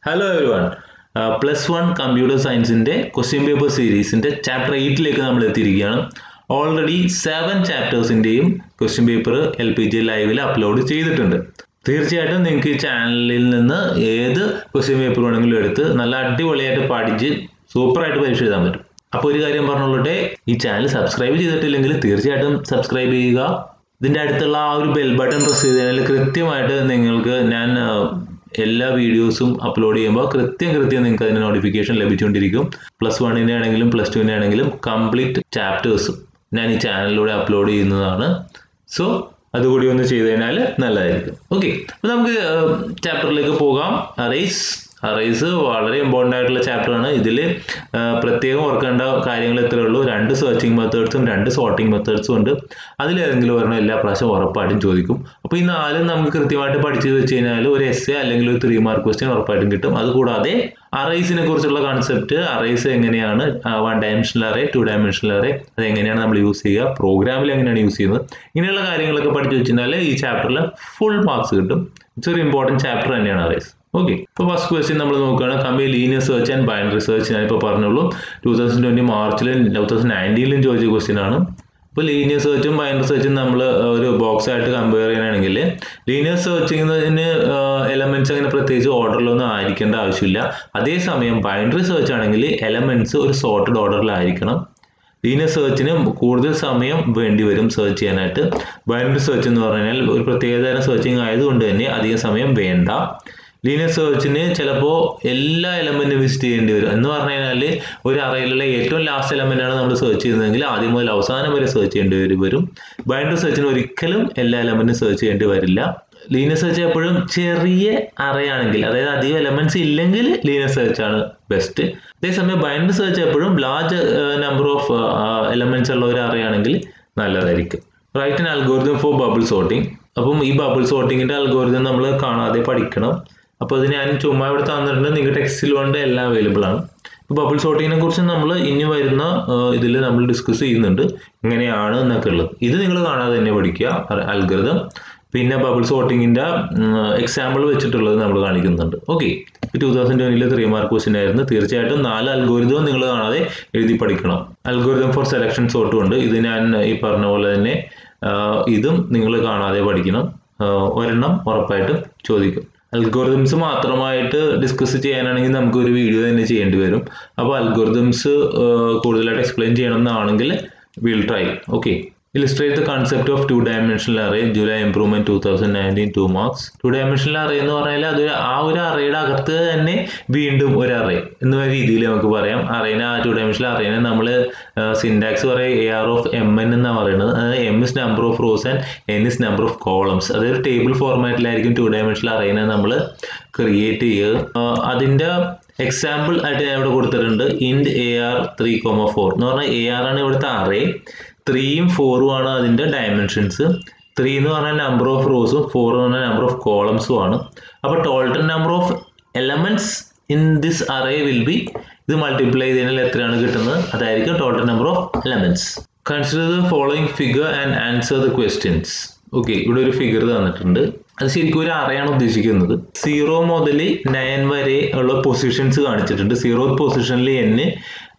Hello everyone plus one computer സയൻസിൻ്റെ question paper സീരീസിൻ്റെ chapter എയ്റ്റിലേക്ക് നമ്മൾ എത്തിയിരിക്കുകയാണ് ഓൾറെഡി സെവൻ ചാപ്റ്റേഴ്സിൻ്റെയും question paper L P G ലൈവിൽ അപ്ലോഡ് ചെയ്തിട്ടുണ്ട് തീർച്ചയായിട്ടും നിങ്ങൾക്ക് ഈ ചാനലിൽ നിന്ന് ഏത് ക്വസ്റ്റ്യൻ പേപ്പർ വേണമെങ്കിലും എടുത്ത് നല്ല അടിപൊളിയായിട്ട് പഠിച്ച് സൂപ്പറായിട്ട് പരീക്ഷ എഴുതാൻ പറ്റും അപ്പോൾ ഒരു കാര്യം പറഞ്ഞോളട്ടെ ഈ ചാനൽ സബ്സ്ക്രൈബ് ചെയ്തിട്ടില്ലെങ്കിൽ തീർച്ചയായിട്ടും സബ്സ്ക്രൈബ് ചെയ്യുക ഇതിൻ്റെ അടുത്തുള്ള ആ ഒരു ബെൽ ബട്ടൺ പ്രസ് ചെയ്ത് കഴിഞ്ഞാൽ കൃത്യമായിട്ട് നിങ്ങൾക്ക് ഞാൻ ആ, എല്ലാ വീഡിയോസും അപ്ലോഡ് ചെയ്യുമ്പോൾ കൃത്യം കൃത്യം നിങ്ങൾക്ക് അതിന് നോട്ടിഫിക്കേഷൻ ലഭിച്ചുകൊണ്ടിരിക്കും പ്ലസ് വണ്ണിൻ്റെ ആണെങ്കിലും പ്ലസ് ടുവിൻ്റെ ആണെങ്കിലും കംപ്ലീറ്റ് ചാപ്റ്റേഴ്സും ഞാൻ ഈ ചാനലിലൂടെ അപ്ലോഡ് ചെയ്യുന്നതാണ് സോ അതുകൂടി ഒന്ന് ചെയ്ത് കഴിഞ്ഞാൽ നല്ലതായിരിക്കും ഓക്കെ അപ്പോൾ നമുക്ക് ചാപ്റ്ററിലേക്ക് പോകാം അറേസ് അറേസ് വളരെ ഇമ്പോർട്ടൻ്റ് ആയിട്ടുള്ള ചാപ്റ്ററാണ് ഇതിൽ പ്രത്യേകം ഓർക്കേണ്ട കാര്യങ്ങൾ ഇത്രയേ ഉള്ളൂ രണ്ട് സെർച്ചിങ് മെത്തേഡ്സും രണ്ട് സോർട്ടിങ് മെത്തേഡ്സും ഉണ്ട് അതിലേതെങ്കിലും ഒരെണ്ണം എല്ലാ പ്രാവശ്യം ഉറപ്പായിട്ടും ചോദിക്കും അപ്പോൾ ഈ നാലും നമുക്ക് കൃത്യമായിട്ട് പഠിച്ചു വെച്ച് കഴിഞ്ഞാൽ ഒരു എസ് എ അല്ലെങ്കിൽ ഒരു ത്രീ മാർക്ക് ക്വസ്റ്റ്യൻ ഉറപ്പായിട്ടും കിട്ടും അതുകൂടാതെ അറേസിനെ കുറിച്ചുള്ള കൺസെപ്റ്റ് അറേസ് എങ്ങനെയാണ് one dimensional array two dimensional array അത് എങ്ങനെയാണ് നമ്മൾ യൂസ് ചെയ്യുക പ്രോഗ്രാമിൽ എങ്ങനെയാണ് യൂസ് ചെയ്യുന്നത് ഇങ്ങനെയുള്ള കാര്യങ്ങളൊക്കെ പഠിച്ചു വെച്ചാൽ ഈ ചാപ്റ്ററിൽ ഫുൾ മാർക്സ് കിട്ടും ഇറ്റ്സ് ഒരു ഇമ്പോർട്ടൻറ്റ് ചാപ്റ്റർ തന്നെയാണ് അറേസ് ഓക്കെ ഇപ്പോൾ ഫസ്റ്റ് ക്വസ്റ്റ്യൻ നമ്മൾ നോക്കുകയാണ് company linear search and binary search ഞാനിപ്പോൾ പറഞ്ഞോളൂ ടൂ തൗസൻഡ് ട്വൻറ്റി മാർച്ചിലും ടൂ തൗസൻഡ് നയൻറ്റീനിലും ചോദിച്ച ക്വസ്റ്റ്യൻ ആണ് ഇപ്പോൾ ലീനിയർ സെർച്ചും ബൈനറി സെർച്ചും നമ്മൾ ഒരു ബോക്സ് ആയിട്ട് കമ്പയർ ചെയ്യുകയാണെങ്കിൽ ലീനിയർ സെർച്ചിങ്ങിന് എലമെന്റ്സ് അങ്ങനെ പ്രത്യേകിച്ച് ഓർഡറിലൊന്നും ആയിരിക്കേണ്ട ആവശ്യമില്ല അതേസമയം ബൈനറി സെർച്ച് ആണെങ്കിൽ എലമെന്റ്സ് ഒരു സോർട്ടഡ് ഓർഡറിലായിരിക്കണം ലീനിയർ സെർച്ചിന് കൂടുതൽ സമയം വേണ്ടി വരും സെർച്ച് ചെയ്യാനായിട്ട് ബൈനറി സെർച്ച് എന്ന് പറഞ്ഞാൽ ഒരു പ്രത്യേകതരം സെർച്ചിങ് ആയതുകൊണ്ട് തന്നെ അധികം സമയം വേണ്ട ലീനിയർ സെർച്ചിന് ചിലപ്പോൾ എല്ലാ എലമെന്റും വിസിറ്റ് ചെയ്യേണ്ടി വരും എന്ന് പറഞ്ഞു കഴിഞ്ഞാൽ ഒരു അറയിലുള്ള ഏറ്റവും ലാസ്റ്റ് എലമെന്റ് ആണ് നമ്മൾ സെർച്ച് ചെയ്യുന്നതെങ്കിൽ ആദ്യം മുതൽ അവസാനം വരെ സെർച്ച് ചെയ്യേണ്ടി വരും വരും ബൈനറി സെർച്ചിന് ഒരിക്കലും എല്ലാ എലമെന്റും സെർച്ച് ചെയ്യേണ്ടി വരില്ല ലീനിയർ സെർച്ച് എപ്പോഴും ചെറിയ അറയാണെങ്കിൽ അതായത് അധികം എലമെന്റ്സ് ഇല്ലെങ്കിൽ ലീനിയർ സെർച്ച് ആണ് ബെസ്റ്റ് അതേസമയം ബൈനറി സെർച്ച് എപ്പോഴും ലാർജ് നമ്പർ ഓഫ് എലമെന്റ്സ് ഉള്ള ഒരു അറയാണെങ്കിൽ നല്ലതായിരിക്കും write an algorithm for bubble sorting അപ്പം ഈ ബബിൾ സോർട്ടിങ്ങിന്റെ അൽഗോരിതം നമ്മൾ കാണാതെ പഠിക്കണം അപ്പോൾ ഇത് ഞാൻ ചുമ്മാ ഇവിടെ തന്നിട്ടുണ്ട് നിങ്ങൾക്ക് ടെക്സ്റ്റിൽ കൊണ്ട് എല്ലാം അവൈലബിൾ ആണ് ബബിൾ സോർട്ടിങ്ങിനെ കുറിച്ച് നമ്മൾ ഇനി വരുന്ന ഇതിൽ നമ്മൾ ഡിസ്കസ് ചെയ്യുന്നുണ്ട് എങ്ങനെയാണ് എന്നൊക്കെ ഉള്ളത് ഇത് നിങ്ങൾ കാണാതെ തന്നെ പഠിക്കുക അൽഗൃതം പിന്നെ ബബിൾ സോർട്ടിങ്ങിന്റെ എക്സാമ്പിൾ വെച്ചിട്ടുള്ളത് നമ്മൾ കാണിക്കുന്നുണ്ട് ഓക്കെ ടൂ തൗസൻഡ് ട്വന്റിലെ ത്രീ മാർക്ക് ക്വസ്റ്റ്യൻ ആയിരുന്നു തീർച്ചയായിട്ടും നാല് അൽഗോരിതവും നിങ്ങൾ കാണാതെ എഴുതി പഠിക്കണം അൽഗോരിതം ഫോർ സെലക്ഷൻ സോർട്ടും ഉണ്ട് ഇത് ഞാൻ ഈ പറഞ്ഞ പോലെ തന്നെ ആ, ഇതും നിങ്ങൾ കാണാതെ പഠിക്കണം ആ, ഒരെണ്ണം ഉറപ്പായിട്ടും ചോദിക്കും അൽഗോറിതംസ് മാത്രമായിട്ട് ഡിസ്കസ് ചെയ്യാനാണെങ്കിൽ നമുക്ക് ഒരു വീഡിയോ തന്നെ ചെയ്യേണ്ടി വരും അപ്പോൾ അൽഗോറിതംസ് കൂടുതലായിട്ട് എക്സ്പ്ലെയിൻ ചെയ്യണം എന്നാണെങ്കിൽ will try okay illustrate the concept of two dimensional array July improvement two thousand nineteen two marks two dimensional array എന്ന് പറഞ്ഞാൽ അത് ആ ഒരു അറയുടെ അകത്ത് തന്നെ വീണ്ടും ഒരു അറേ എന്ന രീതിയിൽ നമുക്ക് പറയാം അറേനെ ആ ടു ഡയമെൻഷണൽ അറേനെ നമ്മൾ സിൻഡാക്സ് പറയും A R of M N എന്നാണ് പറയുന്നത് അതായത് M is number of rows and N is number of columns അതൊരു ടേബിൾ ഫോർമാറ്റിലായിരിക്കും ടു ഡയമെൻഷണൽ അറേനെ നമ്മൾ ക്രിയേറ്റ് ചെയ്യുക ആ, അതിൻ്റെ എക്സാമ്പിൾ ആയിട്ട് ഞാൻ ഇവിടെ കൊടുത്തിട്ടുണ്ട് int A R three comma four എന്ന് പറഞ്ഞാൽ എ ആർ ആണ് ഇവിടുത്തെ അറേ ത്രീയും ഫോറും ആണ് അതിൻ്റെ ഡയമെൻഷൻസ് ത്രീ എന്ന് പറഞ്ഞാൽ നമ്പർ ഓഫ് റോസും ഫോർ എന്ന് പറഞ്ഞാൽ നമ്പർ ഓഫ് കോളംസും ആണ് അപ്പോൾ total number of elements in this array will be ഇത് മൾട്ടിപ്ലൈ ചെയ്ത് കഴിഞ്ഞാൽ എത്രയാണ് കിട്ടുന്നത് അതായിരിക്കും total number of elements consider the following figure and answer the questions okay ഇവിടെ ഒരു ഫിഗർ തന്നിട്ടുണ്ട് അത് ശരിക്കും ഒരു അറയാണ് ഉദ്ദേശിക്കുന്നത് സീറോ മുതൽ നയൻ വരെ ഉള്ള പൊസിഷൻസ് കാണിച്ചിട്ടുണ്ട് സീറോ പൊസിഷനിൽ എന്ന്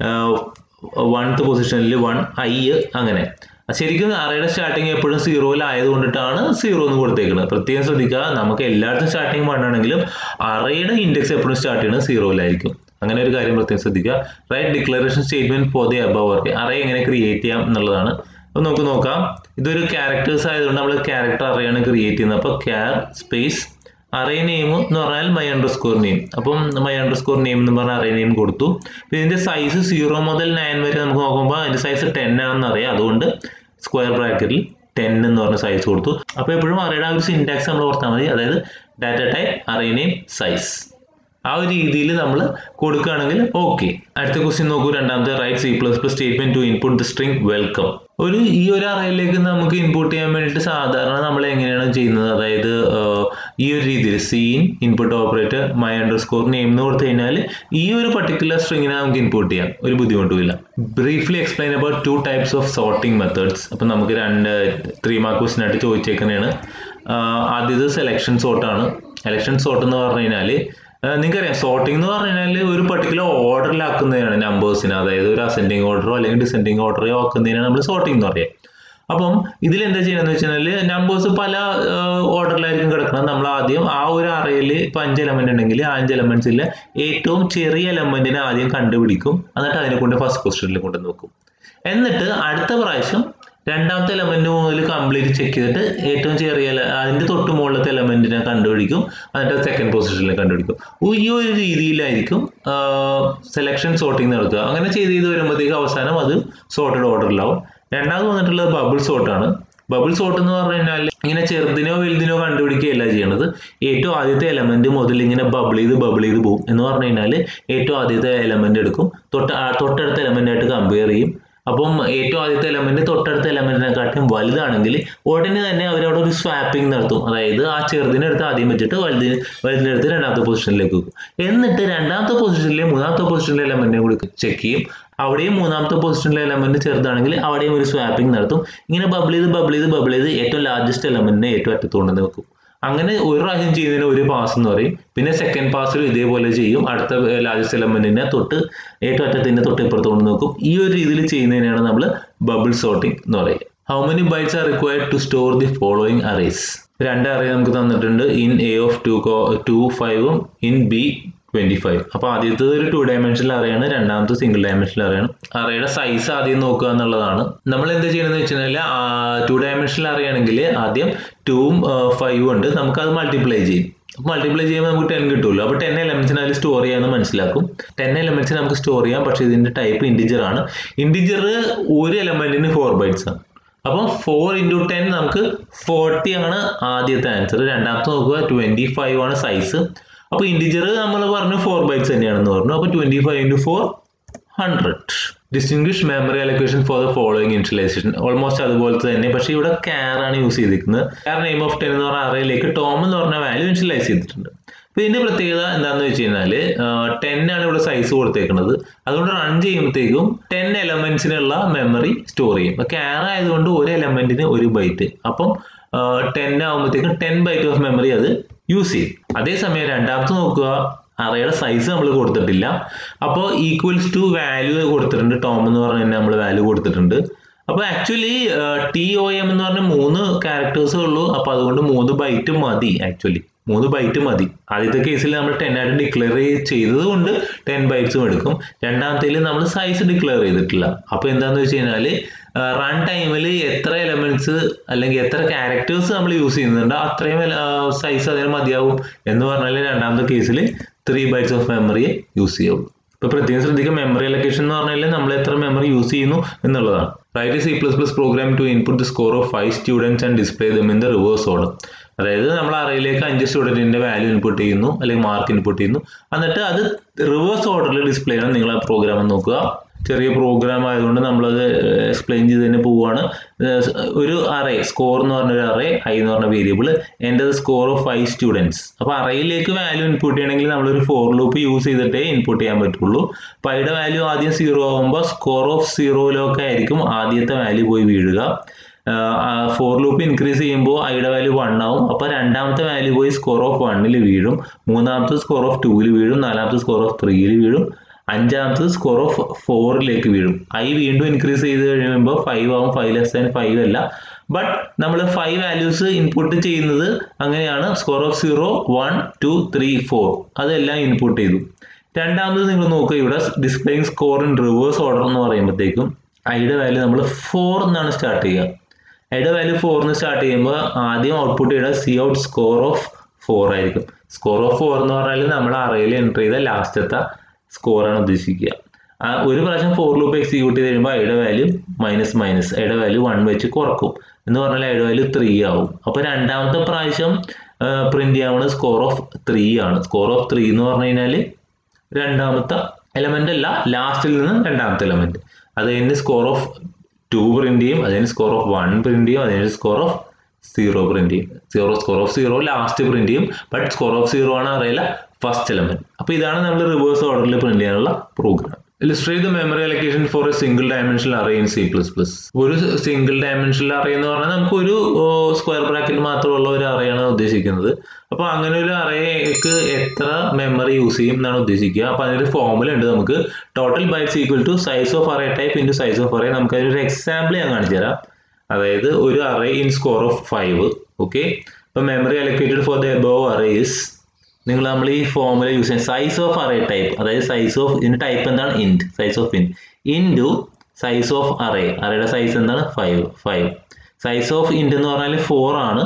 വൺത്ത് പൊസിഷനിൽ വൺ ഐ അങ്ങനെ ശരിക്കും അറയുടെ സ്റ്റാർട്ടിങ് എപ്പോഴും സീറോയിലായത് കൊണ്ടിട്ടാണ് സീറോ എന്ന് കൊടുത്തേക്കുന്നത് പ്രത്യേകം ശ്രദ്ധിക്കുക നമുക്ക് എല്ലായിടത്തും സ്റ്റാർട്ടിങ് വൺ ആണെങ്കിലും അറയുടെ ഇൻഡെക്സ് എപ്പോഴും സ്റ്റാർട്ട് ചെയ്യുന്നത് സീറോയിലായിരിക്കും അങ്ങനെ ഒരു കാര്യം പ്രത്യേകം ശ്രദ്ധിക്കുക write declaration statement for the above work array എങ്ങനെ ക്രിയേറ്റ് ചെയ്യാം എന്നുള്ളതാണ് അപ്പോൾ നമുക്ക് നോക്കാം ഇതൊരു ക്യാരക്ടേഴ്സ് ആയതുകൊണ്ട് നമ്മൾ ക്യാരക്ടർ അറയാണ് ക്രിയേറ്റ് ചെയ്യുന്നത് അപ്പോൾ ക്യാർ സ്പേസ് അറേ നെയിം എന്ന് പറഞ്ഞാൽ മൈ അണ്ടർ സ്കോർ നെയിം അപ്പം മൈ അണ്ടർ സ്കോർ നെയിം എന്ന് പറഞ്ഞാൽ അറേ നെയിം കൊടുത്തു അപ്പോൾ ഇതിന്റെ സൈസ് സീറോ മുതൽ നയൻ വരെ നമുക്ക് നോക്കുമ്പോൾ അതിന്റെ സൈസ് ടെൻ ആണെന്ന് അറിയാം അതുകൊണ്ട് സ്ക്വയർ ബ്രാക്കറ്റിൽ ടെൻ എന്ന് പറഞ്ഞ സൈസ് കൊടുത്തു അപ്പോൾ എപ്പോഴും അറയുടെ ആ ഒരു സിൻടാക്സ് നമ്മൾ ഓർത്താൽ മതി അതായത് data type array name size ആ ഒരു രീതിയിൽ നമ്മൾ കൊടുക്കുകയാണെങ്കിൽ ഓക്കെ അടുത്ത ക്വസ്റ്റ്യൻ നോക്കൂ രണ്ടാമത്തെ write C plus plus statement to input the string welcome ഒരു ഈ ഒരു അറയിലേക്ക് നമുക്ക് ഇൻപുട്ട് ചെയ്യാൻ വേണ്ടിയിട്ട് സാധാരണ നമ്മൾ എങ്ങനെയാണ് ചെയ്യുന്നത് അതായത് ആഹ്, ഈ ഒരു രീതിയിൽ cin input operator my underscore name എന്ന് കൊടുത്തു കഴിഞ്ഞാൽ ഈ ഒരു പർട്ടിക്കുലർ സ്ട്രിങ്ങിനെ നമുക്ക് ഇൻപുട്ട് ചെയ്യാം ഒരു ബുദ്ധിമുട്ടുമില്ല briefly explain about two types of sorting methods അപ്പം നമുക്ക് രണ്ട് ത്രീ മാർക്ക് ക്വസ്റ്റ്യൻ ആയിട്ട് ചോദിച്ചേക്കുന്നതാണ് ആദ്യത് സെലക്ഷൻ സോർട്ടാണ് സെലക്ഷൻ സോർട്ട് എന്ന് പറഞ്ഞു കഴിഞ്ഞാൽ നിങ്ങൾക്കറിയാം സോർട്ടിംഗ് എന്ന് പറഞ്ഞാൽ ഒരു പർട്ടിക്കുലർ ഓർഡറിലാക്കുന്നതാണ് നമ്പേഴ്സിന് അതായത് ഒരു അസെൻഡിങ് ഓർഡറോ അല്ലെങ്കിൽ ഡിസെൻഡിങ് ഓർഡറോ ആക്കുന്നതിനാണ് നമ്മൾ സോർട്ടിംഗ് എന്ന് പറയുക അപ്പം ഇതിൽ എന്താ ചെയ്യണമെന്ന് വെച്ചാൽ നമ്പേഴ്സ് പല ഓർഡറിലായിരിക്കും കിടക്കുന്നത് നമ്മൾ ആദ്യം ആ ഒരു അറയിൽ ഇപ്പം അഞ്ച് എലമെന്റ് ഉണ്ടെങ്കിൽ ആ അഞ്ച് എലമെന്റ്സിലെ ഏറ്റവും ചെറിയ എലമെന്റിനെ ആദ്യം കണ്ടുപിടിക്കും എന്നിട്ട് അതിനെ കൊണ്ട് ഫസ്റ്റ് പൊസിഷനിൽ കൊണ്ട് നോക്കും എന്നിട്ട് അടുത്ത പ്രാവശ്യം രണ്ടാമത്തെ എലമെന്റ് മുതൽ കംപ്ലീറ്റ് ചെക്ക് ചെയ്തിട്ട് ഏറ്റവും ചെറിയ അതിന്റെ തൊട്ട് മുകളിലത്തെ എലമെന്റിനെ കണ്ടുപിടിക്കും എന്നിട്ട് സെക്കൻഡ് പൊസിഷനിൽ കണ്ടുപിടിക്കും ഈ ഒരു രീതിയിലായിരിക്കും സെലക്ഷൻ സോർട്ടിങ് നടക്കുക അങ്ങനെ ചെയ്ത് ചെയ്ത് വരുമ്പോഴത്തേക്ക് അവസാനം അത് സോർട്ടഡ് ഓർഡറിലാവും രണ്ടാമത് വന്നിട്ടുള്ളത് ബബിൾ സോർട്ടാണ് ബബിൾ സോർട്ട് എന്ന് പറഞ്ഞു കഴിഞ്ഞാൽ ഇങ്ങനെ ചെറുതിനോ വലുതിനോ കണ്ടുപിടിക്കുകയല്ല ചെയ്യണത് ഏറ്റവും ആദ്യത്തെ എലമെന്റ് മുതൽ ഇങ്ങനെ ബബിൾ ചെയ്ത് ബബിൾ ചെയ്ത് പോകും എന്ന് പറഞ്ഞു കഴിഞ്ഞാൽ ഏറ്റവും ആദ്യത്തെ എലമെന്റ് എടുക്കും തൊട്ട് തൊട്ടടുത്ത എലമെന്റ് ആയിട്ട് കമ്പയർ ചെയ്യും അപ്പം ഏറ്റവും ആദ്യത്തെ എലമെന്റ് തൊട്ടടുത്ത എലമെന്റിനെക്കാട്ടും വലുതാണെങ്കിൽ ഉടനെ തന്നെ അവരവിടെ ഒരു സ്വാപ്പിംഗ് നടത്തും അതായത് ആ ചെറുതിനെ എടുത്ത് ആദ്യം വെച്ചിട്ട് വലുതിന് വലുതിനെ എടുത്ത് രണ്ടാമത്തെ പൊസിഷനിലേക്ക് വെക്കും എന്നിട്ട് രണ്ടാമത്തെ പൊസിഷനിലെ മൂന്നാമത്തെ പൊസിഷനിലെ എലമെന്റിനെ കൂടി ചെക്ക് ചെയ്യും അവിടെയും മൂന്നാമത്തെ പൊസിഷനിലെ എലമെന്റ് ചെറുതാണെങ്കിൽ അവിടെയും ഒരു സ്വാപ്പിംഗ് നടത്തും ഇങ്ങനെ ബബിൾ ചെയ്ത് ബബിൾ ചെയ്ത് ബബിൾ ചെയ്ത് ഏറ്റവും ലാർജസ്റ്റ് എലമെന്റിനെ ഏറ്റവും അറ്റത്തുകൊണ്ടുവന്ന് വെക്കും അങ്ങനെ ഒരു പ്രാവശ്യം ചെയ്യുന്നതിന് ഒരു പാസ് എന്ന് പറയും പിന്നെ സെക്കൻഡ് പാസിൽ ഇതേപോലെ ചെയ്യും അടുത്ത ലാർജസ്റ്റ് എലമെന്റിനെ തൊട്ട് ഏറ്റവും അറ്റത്തിന്റെ തൊട്ട് ഇപ്പുറത്ത് കൊണ്ട് നോക്കും ഈ ഒരു രീതിയിൽ ചെയ്യുന്നതിനാണ് നമ്മൾ ബബിൾ സോർട്ടിംഗ് എന്ന് പറയുക how many bytes are required to store the following arrays രണ്ട് അറേ നമുക്ക് തന്നിട്ടുണ്ട് in A of two two ഫൈവും ഇൻ ബി ട്വന്റി ഫൈവ് അപ്പോൾ ആദ്യത്തെ ഒരു ടു ഡയമെൻഷനിൽ അറിയാണ് രണ്ടാമത്തെ സിംഗിൾ ഡയമെൻഷനിൽ അറിയണം അറയുടെ സൈസ് ആദ്യം നോക്കുക എന്നുള്ളതാണ് നമ്മൾ എന്താ ചെയ്യണമെന്ന് വെച്ച് കഴിഞ്ഞാൽ ടു ഡയമെൻഷനിൽ അറിയണമെങ്കിൽ ആദ്യം ടൂവും ഫൈവും ഉണ്ട് നമുക്കത് മൾട്ടിപ്ലൈ ചെയ്യും മൾട്ടിപ്ലൈ ചെയ്യുമ്പോൾ നമുക്ക് ടെൻ കിട്ടുമല്ലോ അപ്പോൾ ടെൻ എലമെന്റ്സിന് അതിൽ സ്റ്റോർ ചെയ്യാമെന്ന് മനസ്സിലാക്കും ടെൻ എലമെന്റ്സ് നമുക്ക് സ്റ്റോർ ചെയ്യാം പക്ഷേ ഇതിന്റെ ടൈപ്പ് ഇൻഡിജർ ആണ് ഇൻഡിജർ ഒരു എലമെന്റിന് ഫോർ ബൈറ്റ്സ് ആണ് അപ്പം ഫോർ ഇൻറ്റു ടെൻ നമുക്ക് ഫോർട്ടി ആണ് ആദ്യത്തെ ആൻസർ രണ്ടാമത്തെ നോക്കുക ട്വന്റി ഫൈവ് ആണ് സൈസ് അപ്പോൾ ഇൻഡിജർ നമ്മൾ പറഞ്ഞു ഫോർ ബൈറ്റ്സ് തന്നെയാണെന്ന് പറഞ്ഞു അപ്പോൾ twenty five into four hundred distinguish memory allocation for the following initialization almost അതുപോലെ തന്നെ പക്ഷേ ഇവിടെ ക്യാർ ആണ് യൂസ് ചെയ്തിരിക്കുന്നത് ക്യാർ നെയിം ഓഫ് ടെൻ എന്ന് പറഞ്ഞ അറയിലേക്ക് ടോം എന്ന് പറഞ്ഞ വാല്യൂ ഇൻസ്റ്റലൈസ് ചെയ്തിട്ടുണ്ട് അപ്പോൾ ഇതിന്റെ പ്രത്യേകത എന്താണെന്ന് വെച്ച് കഴിഞ്ഞാൽ ടെൻ ആണ് ഇവിടെ സൈസ് കൊടുത്തേക്കുന്നത് അതുകൊണ്ട് റൺ ചെയ്യുമ്പോഴത്തേക്കും ടെൻ എലമെന്റ്സിനുള്ള മെമ്മറി സ്റ്റോർ ചെയ്യും അപ്പോൾ ക്യാർ ആയതുകൊണ്ട് ഒരു എലമെന്റിന് ഒരു ബൈറ്റ് അപ്പം ടെൻ ആകുമ്പോഴത്തേക്കും ടെൻ ബൈറ്റ് ഓഫ് മെമ്മറി അത് യൂസ് ചെയ്യും അതേസമയം രണ്ടാമത്തെ നോക്കുക അറയുടെ സൈസ് നമ്മൾ കൊടുത്തിട്ടില്ല അപ്പോൾ ഈക്വൽസ് ടു വാല്യൂ കൊടുത്തിട്ടുണ്ട് ടോം എന്ന് പറഞ്ഞ് നമ്മൾ വാല്യൂ കൊടുത്തിട്ടുണ്ട് അപ്പോൾ ആക്ച്വലി ടി ഒ എം എന്ന് പറഞ്ഞ മൂന്ന് ക്യാരക്ടേഴ്സേ ഉള്ളൂ അപ്പോൾ അതുകൊണ്ട് മൂന്ന് ബൈറ്റ് മതി ആക്ച്വലി മൂന്ന് ബൈറ്റ് മതി ആദ്യത്തെ കേസിൽ നമ്മൾ ടെൻ ആയിട്ട് ഡിക്ലെയർ ചെയ്തത് കൊണ്ട് ടെൻ ബൈറ്റ്സും എടുക്കും രണ്ടാമത്തേൽ നമ്മൾ സൈസ് ഡിക്ലെയർ ചെയ്തിട്ടില്ല അപ്പോൾ എന്താണെന്ന് വെച്ച് കഴിഞ്ഞാൽ റൺ ടൈമിൽ എത്ര എലമെന്റ്സ് അല്ലെങ്കിൽ എത്ര ക്യാരക്ടേഴ്സ് നമ്മൾ യൂസ് ചെയ്യുന്നുണ്ട് അത്രയും സൈസ് അതിന് മതിയാവും എന്ന് പറഞ്ഞാൽ രണ്ടാമത്തെ കേസിൽ ത്രീ ബൈറ്റ്സ് ഓഫ് മെമ്മറിയെ യൂസ് ചെയ്യുള്ളൂ ഇപ്പോൾ പ്രത്യേകം ശ്രദ്ധിക്കുക മെമ്മറി അലൊക്കേഷൻ എന്ന് പറഞ്ഞാൽ നമ്മൾ എത്ര മെമ്മറി യൂസ് ചെയ്യുന്നു എന്നുള്ളതാണ് write C plus plus program to input the score of five students and display them in the reverse order അതായത് നമ്മൾ അറയിലേക്ക് അഞ്ച് സ്റ്റുഡൻറ്റിന്റെ വാല്യൂ ഇൻപുട്ട് ചെയ്യുന്നു അല്ലെങ്കിൽ മാർക്ക് ഇൻപുട്ട് ചെയ്യുന്നു എന്നിട്ട് അത് റിവേഴ്സ് ഓർഡറിൽ ഡിസ്പ്ലേ ചെയ്യണം നിങ്ങൾ ആ പ്രോഗ്രാം നോക്കുക ചെറിയ പ്രോഗ്രാം ആയതുകൊണ്ട് നമ്മളത് എക്സ്പ്ലെയിൻ ചെയ്ത് തന്നെ പോവുകയാണ് ഒരു അറേ സ്കോർ എന്ന് പറഞ്ഞ ഒരു അറേ ഐ എന്ന് പറഞ്ഞ വേരിയബിൾ എൻ്റെ സ്കോർ ഓഫ് ഫൈവ് സ്റ്റുഡൻസ് അപ്പോൾ അറയിലേക്ക് വാല്യൂ ഇൻപുട്ട് ചെയ്യണമെങ്കിൽ നമ്മളൊരു ഫോർ ലൂപ്പ് യൂസ് ചെയ്തിട്ടേ ഇൻപുട്ട് ചെയ്യാൻ പറ്റുള്ളൂ അപ്പോൾ ഐയുടെ വാല്യൂ ആദ്യം സീറോ ആകുമ്പോൾ സ്കോർ ഓഫ് സീറോയിലൊക്കെ ആയിരിക്കും ആദ്യത്തെ വാല്യൂ പോയി വീഴുക ഫോർ ലൂപ്പ് ഇൻക്രീസ് ചെയ്യുമ്പോൾ ഐയുടെ വാല്യൂ വൺ ആവും അപ്പോൾ രണ്ടാമത്തെ വാല്യൂ പോയി സ്കോർ ഓഫ് വണ്ണിൽ വീഴും മൂന്നാമത്തെ സ്കോർ ഓഫ് ടൂവിൽ വീഴും നാലാമത്തെ സ്കോർ ഓഫ് ത്രീയിൽ വീഴും അഞ്ചാമത്തത് സ്കോർ ഓഫ് ഫോറിലേക്ക് വീഴും ഐ വീണ്ടും ഇൻക്രീസ് ചെയ്ത് കഴിയുമ്പോൾ ഫൈവ് ആവും ഫൈവ് ലെസ് ദാൻ ഫൈവ് അല്ല ബട്ട് നമ്മൾ ഫൈവ് വാല്യൂസ് ഇൻപുട്ട് ചെയ്യുന്നത് അങ്ങനെയാണ് score of zero one two three four അതെല്ലാം ഇൻപുട്ട് ചെയ്തു രണ്ടാമത് നിങ്ങൾ നോക്കുക ഇവിടെ displaying score in reverse order എന്ന് പറയുമ്പോഴത്തേക്കും ഐയുടെ വാല്യൂ നമ്മൾ ഫോർ എന്നാണ് സ്റ്റാർട്ട് ചെയ്യുക ഐയുടെ വാല്യൂ ഫോറിന് സ്റ്റാർട്ട് ചെയ്യുമ്പോൾ ആദ്യം ഔട്ട്പുട്ട് ചെയ്യുക cout score of four ആയിരിക്കും സ്കോർ ഓഫ് ഫോർ എന്ന് പറഞ്ഞാൽ നമ്മൾ അറയിൽ എൻ്റർ ചെയ്ത ലാസ്റ്റത്തെ സ്കോറാണ് ഉദ്ദേശിക്കുക ഒരു പ്രാവശ്യം ഫോർ ലൂപ്പ് എക്സിക്യൂട്ട് ചെയ്ത് കഴിയുമ്പോൾ ഐയുടെ വാല്യൂ മൈനസ് മൈനസ് ഐയുടെ വാല്യൂ വൺ വെച്ച് കുറക്കും എന്ന് പറഞ്ഞാൽ ഐയുടെ വാല്യൂ ത്രീ ആവും അപ്പോൾ രണ്ടാമത്തെ പ്രാവശ്യം പ്രിന്റ് ചെയ്യാവുന്നത് സ്കോർ ഓഫ് ത്രീ ആണ് സ്കോർ ഓഫ് ത്രീ എന്ന് പറഞ്ഞു കഴിഞ്ഞാൽ രണ്ടാമത്തെ എലമെന്റ് അല്ല ലാസ്റ്റിൽ നിന്ന് രണ്ടാമത്തെ എലമെന്റ് അത് കഴിഞ്ഞ് സ്കോർ ഓഫ് ടു പ്രിന്റ് ചെയ്യും അതിന് സ്കോർ ഓഫ് വൺ പ്രിന്റ് ചെയ്യും അതിന് സ്കോർ ഓഫ് സീറോ പ്രിന്റ് ചെയ്യും zero score of zero last print ചെയ്യും ബട്ട് സ്കോർ ഓഫ് സീറോ ആണ് അറിയില്ല ഫസ്റ്റ് എലമെന്റ് അപ്പോൾ ഇതാണ് നമ്മൾ റിവേഴ്സ് ഓർഡറിൽ പ്രിന്റ് ചെയ്യാനുള്ള program illustrate the memory allocation for a single dimensional array in C plus plus ഒരു സിംഗിൾ ഡയമെൻഷണൽ അറേ എന്ന് പറഞ്ഞാൽ നമുക്ക് ഒരു സ്ക്വയർ ബ്രാക്കറ്റ് മാത്രമുള്ള ഒരു അറേയാണ് ഉദ്ദേശിക്കുന്നത് അപ്പോൾ അങ്ങനെ ഒരു അറേക്ക് എത്ര മെമ്മറി യൂസ് ചെയ്യും എന്നാണ് ഉദ്ദേശിക്കുക അപ്പോൾ അതിനൊരു ഫോർമുല ഉണ്ട് നമുക്ക് total bytes equal to size of array type into size of array നമുക്ക് അതിനൊരു എക്സാമ്പിൾ ഞാൻ കാണിച്ചു തരാം അതായത് ഒരു array in score of five okay അപ്പോൾ memory allocated for the above array is നിങ്ങൾ നമ്മൾ ഈ ഫോർമുല യൂസ് ചെയ്യുന്ന സൈസ് ഓഫ് അറേ ടൈപ്പ് അതായത് സൈസ് ഓഫ് ഇതിന്റെ ടൈപ്പ് എന്താണ് int size of int into size of array അറേയുടെ സൈസ് എന്താണ് ഫൈവ് ഫൈവ് സൈസ് ഓഫ് ഇൻറ്റ് എന്ന് പറഞ്ഞാൽ ഫോർ ആണ്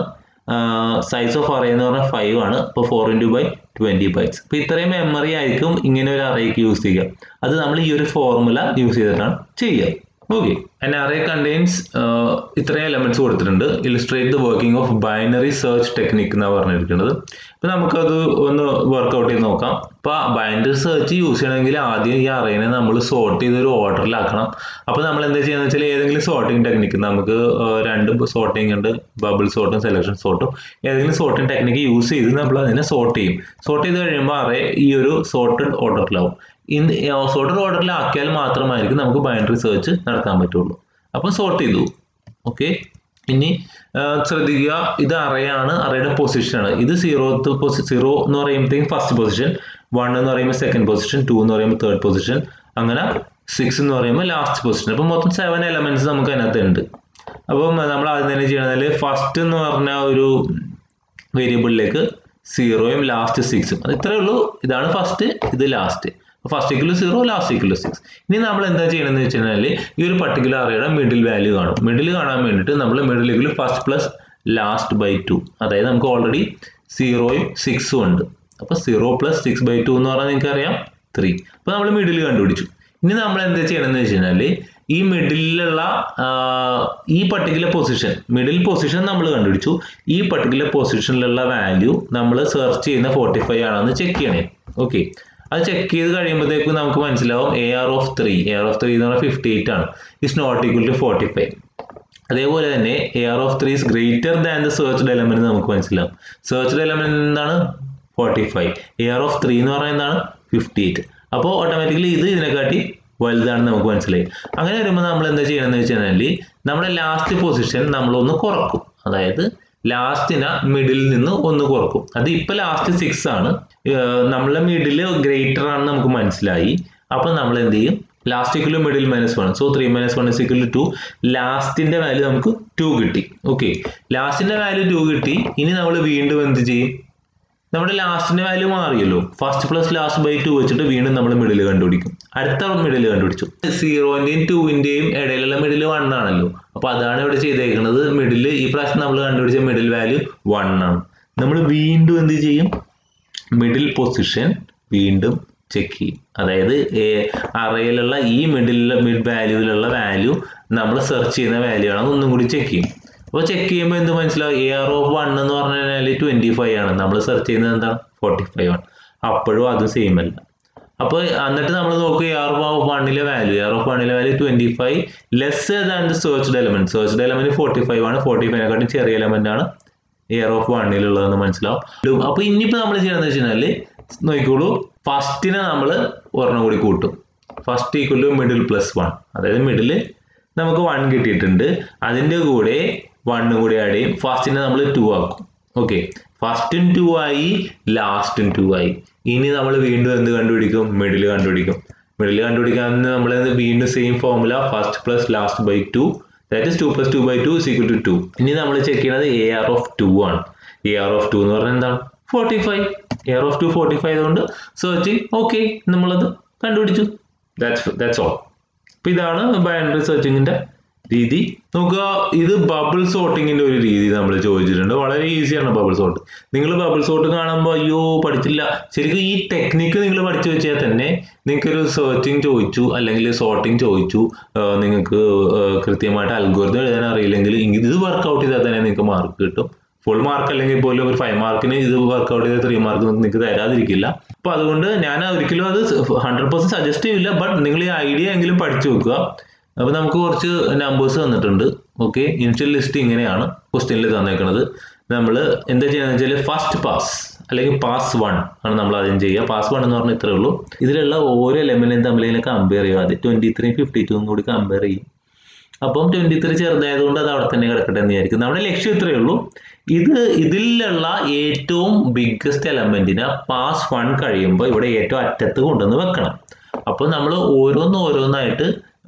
സൈസ് ഓഫ് അറേ എന്ന് പറഞ്ഞാൽ ഫൈവ് ആണ് അപ്പോൾ four into by twenty bytes അപ്പോൾ ഇത്രയും മെമ്മറി ആയിരിക്കും ഇങ്ങനെ ഒരു അറേക്ക് യൂസ് ചെയ്യുക അത് നമ്മൾ ഈ ഒരു ഫോർമുല യൂസ് ചെയ്തിട്ടാണ് ചെയ്യുക ഓക്കെ ആൻഡ് അറേ കണ്ടെയ്ൻസ് ഇത്രയും എലമെന്റ്സ് കൊടുത്തിട്ടുണ്ട് illustrate the working of binary search technique എന്നാണ് പറഞ്ഞിരിക്കുന്നത് ഇപ്പൊ നമുക്കത് ഒന്ന് വർക്ക്ഔട്ട് ചെയ്ത് നോക്കാം ഇപ്പൊ ബൈനറി സെർച്ച് യൂസ് ചെയ്യണമെങ്കിൽ ആദ്യം ഈ അറേനെ നമ്മൾ സോർട്ട് ചെയ്ത് ഒരു ഓർഡറിലാക്കണം അപ്പൊ നമ്മൾ എന്താ ചെയ്യുന്നത് വെച്ചാൽ ഏതെങ്കിലും സോർട്ടിംഗ് ടെക്നിക്ക് നമുക്ക് രണ്ട് സോർട്ടിംഗ് ഉണ്ട് ബബിൾ സോർട്ടും സെലക്ഷൻ സോർട്ടും ഏതെങ്കിലും സോർട്ടിംഗ് ടെക്നിക്ക് യൂസ് ചെയ്ത് നമ്മൾ അതിനെ സോർട്ട് ചെയ്യും സോർട്ട് ചെയ്ത് കഴിയുമ്പോൾ അറേ ഈ ഒരു സോർട്ടഡ് ഓർഡറിലാവും ഇൻ സോർട്ടഡ് ഓർഡറിലാക്കിയാൽ മാത്രമായിരിക്കും നമുക്ക് ബൈനറി സെർച്ച് നടത്താൻ പറ്റുള്ളൂ അപ്പോൾ സോർട്ട് ചെയ്തു ഓക്കെ ഇനി ശ്രദ്ധിക്കുക ഇത് അറയാണ് അറയുടെ പൊസിഷനാണ് ഇത് സീറോത്ത് പൊസി സീറോ എന്ന് പറയുമ്പോഴത്തേക്കും ഫസ്റ്റ് പൊസിഷൻ വൺ എന്ന് പറയുമ്പോൾ സെക്കൻഡ് പൊസിഷൻ ടു എന്ന് പറയുമ്പോൾ തേർഡ് പൊസിഷൻ അങ്ങനെ സിക്സ് എന്ന് പറയുമ്പോൾ ലാസ്റ്റ് പൊസിഷൻ അപ്പോൾ മൊത്തം സെവൻ എലമെന്റ്സ് നമുക്ക് അതിനകത്ത് ഉണ്ട് അപ്പം നമ്മൾ ആദ്യം തന്നെ ചെയ്യണമെങ്കിൽ ഫസ്റ്റ് എന്ന് പറഞ്ഞ ഒരു വേരിയബിളിലേക്ക് സീറോയും ലാസ്റ്റ് സിക്സും അത് ഇത്രയേ ഉള്ളൂ ഇതാണ് ഫസ്റ്റ് ഇത് last first equal zero last equal six ഇനി നമ്മൾ എന്താ ചെയ്യണമെന്ന് വെച്ച് കഴിഞ്ഞാൽ ഈ ഒരു പർട്ടിക്കുലർ അറയുടെ മിഡിൽ വാല്യൂ കാണും മിഡിൽ കാണാൻ വേണ്ടിയിട്ട് നമ്മൾ middle equal first plus last by two അതായത് നമുക്ക് ഓൾറെഡി സീറോയും സിക്സും ഉണ്ട് അപ്പോൾ zero plus six by two എന്ന് പറഞ്ഞാൽ നിങ്ങൾക്ക് അറിയാം ത്രീ അപ്പോൾ നമ്മൾ മിഡിൽ കണ്ടുപിടിച്ചു ഇനി നമ്മൾ എന്താ ചെയ്യണമെന്ന് വെച്ച് കഴിഞ്ഞാൽ ഈ മിഡിലുള്ള ഈ പർട്ടിക്കുലർ പൊസിഷൻ മിഡിൽ പൊസിഷൻ നമ്മൾ കണ്ടുപിടിച്ചു ഈ പർട്ടിക്കുലർ പൊസിഷനിലുള്ള വാല്യൂ നമ്മൾ സെർച്ച് ചെയ്യുന്ന ഫോർട്ടി ഫൈവ് ആണെന്ന് ചെക്ക് ചെയ്യണേ ഓക്കെ അത് ചെക്ക് ചെയ്ത് കഴിയുമ്പോഴത്തേക്കും നമുക്ക് മനസ്സിലാവും A R of three A R of three എന്ന് പറഞ്ഞാൽ ഫിഫ്റ്റി എയ്റ്റ് ആണ് is not equal to forty five അതേപോലെ തന്നെ A R of three is greater than the searched element നമുക്ക് മനസ്സിലാവും സെർച്ച്ഡ് എലമെന്റ് എന്താണ് forty five A R of three എന്ന് പറയുന്നത് എന്താണ് ഫിഫ്റ്റി എയ്റ്റ് അപ്പോൾ ഓട്ടോമാറ്റിക്കലി ഇത് ഇതിനെക്കാട്ടി വലുതാണെന്ന് നമുക്ക് മനസ്സിലായി അങ്ങനെ വരുമ്പോൾ നമ്മൾ എന്താ ചെയ്യണമെന്ന് വെച്ച് കഴിഞ്ഞാൽ നമ്മുടെ ലാസ്റ്റ് പൊസിഷൻ നമ്മളൊന്ന് കുറക്കും അതായത് ലാസ്റ്റിനെ മിഡിൽ നിന്ന് ഒന്ന് കുറക്കും അത് ഇപ്പൊ ലാസ്റ്റ് സിക്സ് ആണ് നമ്മളെ മിഡില് ഗ്രേറ്റർ ആണെന്ന് നമുക്ക് മനസ്സിലായി അപ്പൊ നമ്മൾ എന്ത് ചെയ്യും last equal middle minus one so three minus one is equal to ലാസ്റ്റിന്റെ വാല്യൂ നമുക്ക് ടു കിട്ടി ഓക്കെ ലാസ്റ്റിന്റെ വാല്യൂ ടു കിട്ടി ഇനി നമ്മൾ വീണ്ടും എന്ത് ചെയ്യും നമ്മുടെ ലാസ്റ്റിന്റെ വാല്യൂ മാറിയല്ലോ first plus last by two വെച്ചിട്ട് വീണ്ടും നമ്മൾ മിഡിൽ കണ്ടുപിടിക്കും അടുത്ത മിഡിൽ കണ്ടുപിടിച്ചു സീറോന്റെയും ടൂവിന്റെയും ഇടയിലുള്ള മിഡിൽ വൺ ആണല്ലോ അപ്പൊ അതാണ് ഇവിടെ ചെയ്തേക്കുന്നത് മിഡിൽ ഈ പ്രാവശ്യം നമ്മൾ കണ്ടുപിടിച്ച മിഡിൽ വാല്യൂ വൺ ആണ് നമ്മൾ വീണ്ടും എന്ത് ചെയ്യും മിഡിൽ പൊസിഷൻ വീണ്ടും ചെക്ക് ചെയ്യും അതായത് അറയിലുള്ള ഈ മിഡിലുള്ള മിഡ് വാല്യൂവിലുള്ള വാല്യൂ നമ്മൾ സെർച്ച് ചെയ്യുന്ന വാല്യൂ ആണെന്ന് ഒന്നും കൂടി ചെക്ക് ചെയ്യും അപ്പോൾ ചെക്ക് ചെയ്യുമ്പോൾ എന്ത് മനസ്സിലാവും എ ആർ ഓഫ് വൺ എന്ന് പറഞ്ഞു കഴിഞ്ഞാൽ ട്വൻറ്റി ഫൈവ് ആണ് നമ്മൾ സെർച്ച് ചെയ്യുന്നത് എന്താണ് ഫോർട്ടി ഫൈവ് ആണ് അപ്പോഴും അതും സെയിം അല്ല അപ്പോൾ എന്നിട്ട് നമ്മൾ നോക്കുക എ ആർ ഓഫ് വണ്ണിലെ വാല്യൂ എ ആർ ഓഫ് വണ്ണിലെ value twenty five less than the searched element searched element forty five ആണ് ഫോർട്ടി ഫൈവിനെക്കാട്ടും ചെറിയ എലമെന്റ് ആണ് എയർ ഓഫ് വണ്ണിലുള്ളതെന്ന് മനസ്സിലാവും അപ്പോൾ ഇനിയിപ്പോൾ നമ്മൾ ചെയ്യണമെന്ന് വെച്ച് കഴിഞ്ഞാൽ നോക്കിക്കോളൂ ഫസ്റ്റിനെ നമ്മൾ ഒരെണ്ണം കൂടി കൂട്ടും first equal to middle plus one അതായത് മിഡിൽ നമുക്ക് വൺ കിട്ടിയിട്ടുണ്ട് അതിൻ്റെ കൂടെ വണ്ണും കൂടി ആഡ് ചെയ്യും ഫസ്റ്റിനെ നമ്മൾ ടു ആക്കും ഓക്കെ ഫസ്റ്റും ടു ആയി ലാസ്റ്റും ടു ആയി ഇനി നമ്മൾ വീണ്ടും എന്ത് കണ്ടുപിടിക്കും മിഡിൽ കണ്ടുപിടിക്കും മിഡിൽ കണ്ടുപിടിക്കാൻ നമ്മൾ വീണ്ടും same formula first plus last by two that is two plus two by two is equal to two ഇനി നമ്മൾ ചെക്ക് ചെയ്യുന്നത് എ ആർ ഓഫ് ടു ആണ് എ ആർ ഓഫ് ടു എന്ന് പറഞ്ഞാൽ എന്താണ് forty five A R of two forty five ആയതുകൊണ്ട് search okay നമ്മളത് കണ്ടുപിടിച്ചു ദാറ്റ്സ് ദാറ്റ്സ് ഓൾ അപ്പൊ ഇതാണ് ബൈനറി സെർച്ചിങ്ങിന്റെ രീതി നോക്കുക ഇത് ബബിൾ സോർട്ടിങ്ങിന്റെ ഒരു രീതി നമ്മൾ ചോദിച്ചിട്ടുണ്ട് വളരെ ഈസിയാണ് ബബിൾ സോർട്ട് നിങ്ങൾ ബബിൾ സോർട്ട് കാണുമ്പോൾ അയ്യോ പഠിച്ചില്ല ശരിക്കും ഈ ടെക്നിക്ക് നിങ്ങൾ പഠിച്ചു വെച്ചാൽ തന്നെ നിങ്ങൾക്ക് ഒരു സെർച്ചിങ് ചോദിച്ചു അല്ലെങ്കിൽ സോർട്ടിങ് ചോദിച്ചു നിങ്ങൾക്ക് കൃത്യമായിട്ട് അൽഗോരിതം എഴുതാൻ അറിയില്ലെങ്കിൽ ഇത് വർക്കൗട്ട് ചെയ്താൽ തന്നെ നിങ്ങൾക്ക് മാർക്ക് കിട്ടും ഫുൾ മാർക്ക് അല്ലെങ്കിൽ പോലും ഒരു ഫൈവ് മാർക്കിന് ഇത് വർക്കൗട്ട് ചെയ്ത ത്രീ മാർക്ക് നിങ്ങൾക്ക് തരാതിരിക്കില്ല അപ്പൊ അതുകൊണ്ട് ഞാൻ ഒരിക്കലും അത് ഹൺഡ്രഡ് പെർസെന്റ് സജസ്റ്റ് ചെയ്യില്ല ബട്ട് നിങ്ങൾ ഈ ഐഡിയ എങ്കിലും പഠിച്ചു വെക്കുക അപ്പൊ നമുക്ക് കുറച്ച് നമ്പേഴ്സ് തന്നിട്ടുണ്ട് ഓക്കെ ഇനിഷ്യൽ ലിസ്റ്റ് ഇങ്ങനെയാണ് ക്വസ്റ്റ്യനിൽ തന്നേക്കുന്നത് നമ്മൾ എന്താ ചെയ്യുന്നത് വെച്ചാൽ ഫസ്റ്റ് പാസ് അല്ലെങ്കിൽ പാസ് വൺ ആണ് നമ്മൾ ആദ്യം ചെയ്യുക പാസ് വൺ എന്ന് പറഞ്ഞാൽ ഇത്രേ ഉള്ളൂ ഇതിലുള്ള ഓരോ എലമെന്റും തമ്മിൽ ഇങ്ങനെ കമ്പയർ ചെയ്യും ആദ്യം ട്വന്റി ത്രീ ഫിഫ്റ്റി ടൂവും കൂടി കമ്പയർ ചെയ്യും അപ്പം ട്വന്റി ത്രീ ചെറുതായതുകൊണ്ട് അത് അവിടെ തന്നെ കിടക്കട്ടെ എന്ന് വിചാരിക്കും നമ്മുടെ ലക്ഷ്യം ഇത്രയേ ഉള്ളൂ ഇത് ഇതിലുള്ള ഏറ്റവും ബിഗ്ഗസ്റ്റ് എലമെന്റിനെ പാസ് വൺ കഴിയുമ്പോൾ ഇവിടെ ഏറ്റവും അറ്റത്ത് കൊണ്ടുവന്ന് വെക്കണം അപ്പോൾ നമ്മൾ ഓരോന്ന് ഓരോന്നായിട്ട്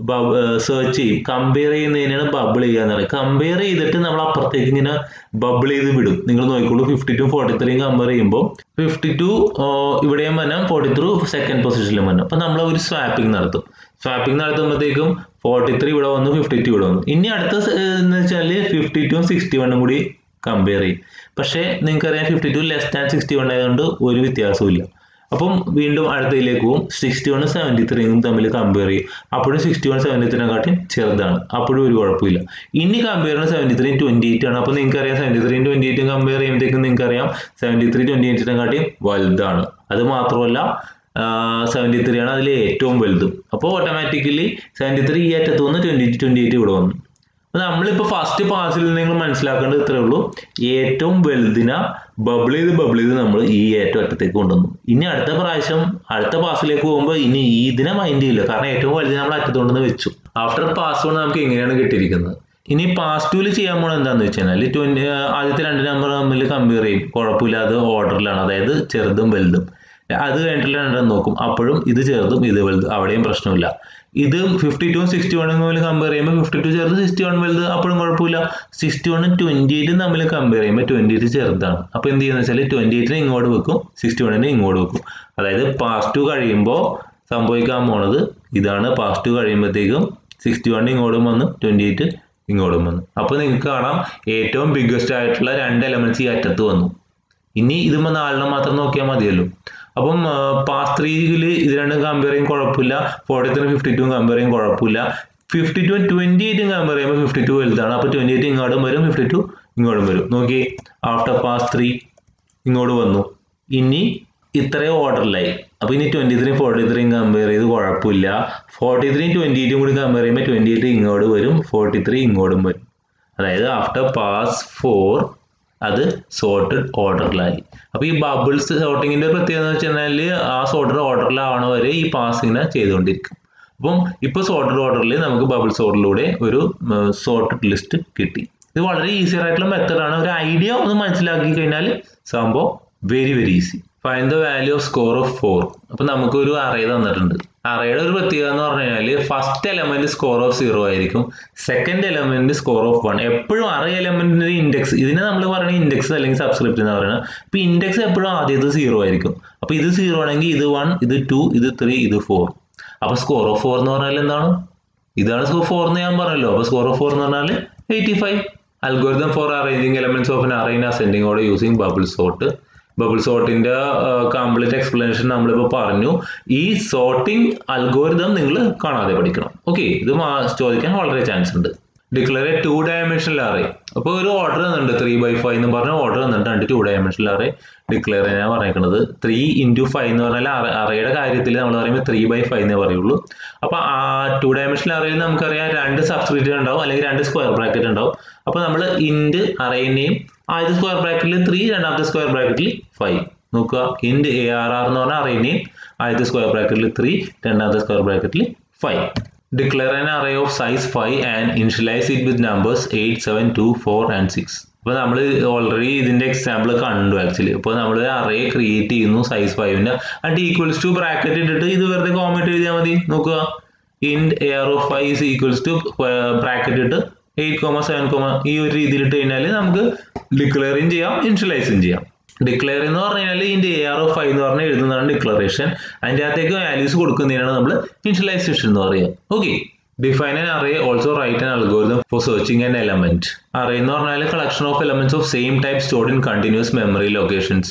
സെർച്ച് ചെയ്യും കമ്പയർ ചെയ്യുന്നതിനാണ് ബബിൾ ചെയ്യുക എന്ന് പറയുന്നത് കമ്പയർ ചെയ്തിട്ട് നമ്മൾ അപ്പുറത്തേക്ക് ഇങ്ങനെ ബബിൾ ചെയ്ത് വിടും നിങ്ങൾ നോക്കിക്കോളൂ ഫിഫ്റ്റി ടു ഫോർട്ടി ത്രീയും കമ്പയർ ചെയ്യുമ്പോൾ ഫിഫ്റ്റി ടു ഇവിടെയും വരണം ഫോർട്ടി ത്രീ സെക്കൻഡ് പൊസിഷനിലും വരണം അപ്പോൾ നമ്മൾ ഒരു സ്വാപ്പിംഗ് നടത്തും സ്വാപ്പിംഗ് നടത്തുമ്പോഴത്തേക്കും ഫോർട്ടി ത്രീ ഇവിടെ വന്നു ഫിഫ്റ്റി ടു ഇവിടെ വന്നു ഇനി അടുത്ത എന്ന് വെച്ചാൽ ഫിഫ്റ്റി ടു സിക്സ്റ്റി വണ്ണും കൂടി കമ്പയർ ചെയ്യും പക്ഷേ നിങ്ങൾക്കറിയാം fifty two less than sixty one ആയതുകൊണ്ട് ഒരു വ്യത്യാസവും ഇല്ല അപ്പം വീണ്ടും അടുത്തതിലേക്ക് പോകും സിക്സ്റ്റി വൺ സെവൻറ്റി ത്രീയും തമ്മിൽ കമ്പയർ ചെയ്യും അപ്പോഴും സിക്സ്റ്റി വൺ സെവൻറ്റി ത്രീനെക്കാട്ടും ചെറുതാണ് അപ്പോഴും ഒരു കുഴപ്പമില്ല ഇനി കമ്പയർ ചെയ്യുന്ന സെവൻറ്റി ത്രീ ട്വൻറ്റി എയ്റ്റ് ആണ് അപ്പോൾ നിങ്ങൾക്ക് അറിയാം സെവൻറ്റി ത്രീ ട്വൻറ്റി എയ്റ്റും കമ്പയർ ചെയ്യുമ്പോഴത്തേക്കും നിങ്ങൾക്ക് അറിയാം സെവൻറ്റി ത്രീ ട്വൻറ്റി എയ്റ്റിനെക്കാട്ടിയും വലുതാണ് അത് മാത്രമല്ല സെവൻറ്റി ത്രീ ആണ് അതിൽ ഏറ്റവും വലുതും അപ്പോൾ ഓട്ടോമാറ്റിക്കലി സെവൻറ്റി ത്രീ ഈ അറ്റത്ത് വന്ന് ട്വൻറ്റി ട്വൻറ്റി എയ്റ്റ് ഇവിടെ വന്നു അപ്പോൾ നമ്മളിപ്പോൾ ഫസ്റ്റ് പാസിൽ നിങ്ങൾ മനസ്സിലാക്കേണ്ടത് ഇത്രേ ഉള്ളൂ ഏറ്റവും വലുതിനെ ബബിൾ ചെയ്ത് ബബിൾ ചെയ്ത് നമ്മൾ ഈ ഏറ്റവും അറ്റത്തേക്ക് കൊണ്ടുവന്നു ഇനി അടുത്ത പ്രാവശ്യം അടുത്ത പാസിലേക്ക് പോകുമ്പോൾ ഇനി ഈ ഇതിനെ മൈൻഡ് ചെയ്യില്ല കാരണം ഏറ്റവും വലുത് നമ്മൾ അറ്റത്ത് കൊണ്ടുവന്ന് വെച്ചു ആഫ്റ്റർ പാസ് വൺ നമുക്ക് എങ്ങനെയാണ് കിട്ടിയിരിക്കുന്നത് ഇനി പാസ് ടൂവിൽ ചെയ്യാൻ പോകണം എന്താണെന്ന് വെച്ച് കഴിഞ്ഞാൽ ട്വൻറ്റി ആദ്യത്തെ രണ്ട് നമ്പർ തമ്മിൽ കമ്പയർ ചെയ്യും കുഴപ്പമില്ലാതെ ഓർഡറിലാണ് അതായത് ചെറുതും വലുതും അത് കഴിഞ്ഞിട്ടുള്ള രണ്ടെണ്ണം നോക്കും അപ്പോഴും ഇത് ചെറുതും ഇത് വലുത് അവിടെയും പ്രശ്നമില്ല ഇത് ഫിഫ്റ്റി ടു സിക്സ്റ്റി വണ്ണും തമ്മിൽ കമ്പയർ ചെയ്യുമ്പോൾ ഫിഫ്റ്റി ടു ചെറുത് സിക്സ്റ്റി വൺ വലുത് അപ്പോഴും കുഴപ്പമില്ല സിക്സ്റ്റി വണ്ണും ട്വൻറ്റി എയ്റ്റും തമ്മിൽ കമ്പയർ ചെയ്യുമ്പോൾ ട്വൻറ്റി എയ്റ്റ് ചെറുതാണ് അപ്പോൾ എന്ത് ചെയ്യുന്നത് വെച്ചാൽ ട്വൻറ്റി എയ്റ്റിനെ ഇങ്ങോട്ട് വെക്കും സിക്സ്റ്റി വണ്ണിനെ ഇങ്ങോട്ട് വെക്കും അതായത് പാസ് ടു കഴിയുമ്പോൾ സംഭവിക്കാൻ പോണത് ഇതാണ് പാസ് ടു കഴിയുമ്പോഴത്തേക്കും സിക്സ്റ്റി വൺ ഇങ്ങോട്ടും വന്ന് ട്വൻറ്റി എയ്റ്റ് ഇങ്ങോട്ടും വന്നു അപ്പോൾ നിങ്ങൾക്ക് കാണാം ഏറ്റവും ബിഗ്ഗസ്റ്റ് ആയിട്ടുള്ള രണ്ട് എലമെന്റ്സ് ഈ അറ്റത്ത് വന്നു ഇനി ഇതുമ്പോൾ നാലെണ്ണം മാത്രം നോക്കിയാൽ മതിയല്ലോ അപ്പം പാസ് ത്രീയിൽ ഇത് രണ്ടും കമ്പയർ ചെയ്യും കുഴപ്പമില്ല forty three fifty two compare ചെയ്യും കുഴപ്പമില്ല ഫിഫ്റ്റി ടു ട്വൻറ്റി എയ്റ്റും കമ്പയർ ചെയ്യുമ്പോൾ ഫിഫ്റ്റി ടു വലുതാണ് അപ്പോൾ ട്വൻറ്റി എയ്റ്റ് ഇങ്ങോട്ടും വരും ഫിഫ്റ്റി ടു ഇങ്ങോട്ടും വരും നോക്കി ആഫ്റ്റർ പാസ് ത്രീ ഇങ്ങോട്ട് വന്നു ഇനി ഇത്രയും ഓർഡറിലായി അപ്പോൾ ഇനി ട്വൻറ്റി ത്രീ ഫോർട്ടി ത്രീയും കമ്പയർ ചെയ്ത് കുഴപ്പമില്ല ഫോർട്ടി ത്രീയും ട്വൻറ്റി എയ്റ്റും കൂടി കമ്പയർ ചെയ്യുമ്പോൾ ട്വൻറ്റി എയ്റ്റ് ഇങ്ങോട്ട് വരും ഫോർട്ടി ത്രീ ഇങ്ങോട്ടും വരും അതായത് ആഫ്റ്റർ പാസ് ഫോർ അത് സോർട്ടഡ് ഓർഡറിലായി അപ്പോൾ ഈ ബബിൾസ് സോർട്ടിങ്ങിൻ്റെ പ്രത്യേകത എന്ന് വെച്ച് കഴിഞ്ഞാൽ ആ സോർട്ടഡ് ഓർഡറിലാവണ വരെ ഈ പാസിങ്ങിനെ ചെയ്തുകൊണ്ടിരിക്കും അപ്പം ഇപ്പോൾ സോർട്ടഡ് ഓർഡറിൽ നമുക്ക് ബബിൾ സോർട്ടിലൂടെ ഒരു സോർട്ടഡ് ലിസ്റ്റ് കിട്ടി ഇത് വളരെ ഈസി ആയിട്ടുള്ള മെത്തഡാണ് ഒരു ഐഡിയ ഒന്ന് മനസ്സിലാക്കി കഴിഞ്ഞാൽ സംഭവം very very easy fine the value of score of four അപ്പം നമുക്കൊരു അറേ തന്നിട്ടുണ്ട് അറേയുടെ ഒരു പ്രത്യേകത എന്ന് പറഞ്ഞു കഴിഞ്ഞാൽ first element score of zero ആയിരിക്കും second element score of one എപ്പോഴും അറേ എലമെന്റിന്റെ ഇൻഡെക്സ് ഇതിനെ നമ്മൾ പറയുന്നത് ഇൻഡെക്സ് അല്ലെങ്കിൽ സബ്സ്ക്രിപ്റ്റ് എന്ന് പറയുന്നത് അപ്പൊ ഇൻഡെക്സ് എപ്പോഴും ആദ്യത്തെ സീറോ ആയിരിക്കും അപ്പൊ ഇത് സീറോ ആണെങ്കിൽ ഇത് വൺ ഇത് ടു ഇത് ത്രീ ഇത് ഫോർ അപ്പൊ സ്കോർ ഓഫ് ഫോർ എന്ന് പറഞ്ഞാൽ എന്താണ് ഇതാണ് സ്കോർ ഫോർ എന്ന് ഞാൻ പറഞ്ഞല്ലോ അപ്പൊ സ്കോർ ഓഫ് ഫോർ എന്ന് പറഞ്ഞാൽ eighty five algorithm for arranging elements of N array in ascending order using bubble sort bubble സോർട്ടിന്റെ കംപ്ലീറ്റ് എക്സ്പ്ലനേഷൻ നമ്മളിപ്പോൾ പറഞ്ഞു ഈ സോർട്ടിംഗ് അൽഗോരിതം നിങ്ങൾ കാണാതെ പഠിക്കണം ഓക്കെ ഇത് ചോദിക്കാൻ വളരെ ചാൻസ് ഉണ്ട് declare a two dimensional array അപ്പോൾ ഒരു ഓർഡർ തന്നിട്ടുണ്ട് ത്രീ ബൈ ഫൈവ് എന്ന് പറഞ്ഞ ഓർഡർ തന്നിട്ടുണ്ട് ടു ഡയമെൻഷണൽ അറേ ഡിക്ലെയർ ചെയ്യാൻ പറഞ്ഞേക്കുന്നത് ത്രീ ഇൻറ്റു ഫൈവ് എന്ന് പറഞ്ഞാൽ അറയുടെ കാര്യത്തിൽ നമ്മൾ പറയുമ്പോൾ ത്രീ ബൈ ഫൈവ് എന്നേ പറയുള്ളൂ അപ്പോൾ ആ ടു ഡയമെൻഷണൽ അറയിൽ നമുക്കറിയാം രണ്ട് സബ്സ്ക്രിപ്റ്റ് ഉണ്ടാവും അല്ലെങ്കിൽ രണ്ട് സ്ക്വയർ ബ്രാക്കറ്റ് ഉണ്ടാവും അപ്പോൾ നമ്മൾ ഇൻഡ് അറേനെയും ആദ്യത്തെ സ്ക്വയർ ബ്രാക്കറ്റിൽ ത്രീ രണ്ടാമത്തെ സ്ക്വയർ ബ്രാക്കറ്റിൽ ഫൈവ് നോക്കുക ഇൻഡ് എ ആർ ആർ എന്ന് പറഞ്ഞ അറേനെയും ആദ്യത്തെ സ്ക്വയർ ബ്രാക്കറ്റിൽ ത്രീ രണ്ടാമത്തെ സ്ക്വയർ ബ്രാക്കറ്റിൽ five Declare an array of size 5 and initialize it with numbers 8, 7, 2, 4 and 6. അപ്പോൾ നമ്മൾ ഓൾറെഡി ഇതിന്റെ എക്സാമ്പിൾ കണ്ടു ആക്ച്വലി അപ്പോൾ നമ്മൾ അറേ ക്രിയേറ്റ് ചെയ്യുന്നു സൈസ് ഫൈവിന്റെ ആൻഡ് ഈക്വൽസ് ടു ബ്രാക്കറ്റ് ഇട്ടിട്ട് ഇത് വെറുതെ കോമന്റ് എഴുതിയാൽ മതി നോക്കുക int A R of five is equals to bracket ഇട്ട് എയ്റ്റ് കോമ സെവൻ കോമ ഈ ഒരു രീതിയിൽ ഇട്ട് കഴിഞ്ഞാൽ നമുക്ക് ഡിക്ലെയറിങ് ചെയ്യാം ഇൻഷ്യലൈസും ചെയ്യാം ഡിക്ലെയർ എന്ന് പറഞ്ഞു കഴിഞ്ഞാൽ ഇതിന്റെ എ ആർ ഓഫ് ഫൈവ് എന്ന് പറഞ്ഞാൽ എഴുതുന്നതാണ് ഡിക്ലറേഷൻ അതിൻ്റെ അകത്തേക്ക് വാല്യൂസ് കൊടുക്കുന്നതിനാണ് നമ്മൾ ഇൻഷ്യലൈസേഷൻ എന്ന് പറയുക okay define an array also write an algorithm for searching an element array എന്ന് പറഞ്ഞാൽ collection of elements of same type stored in continuous memory locations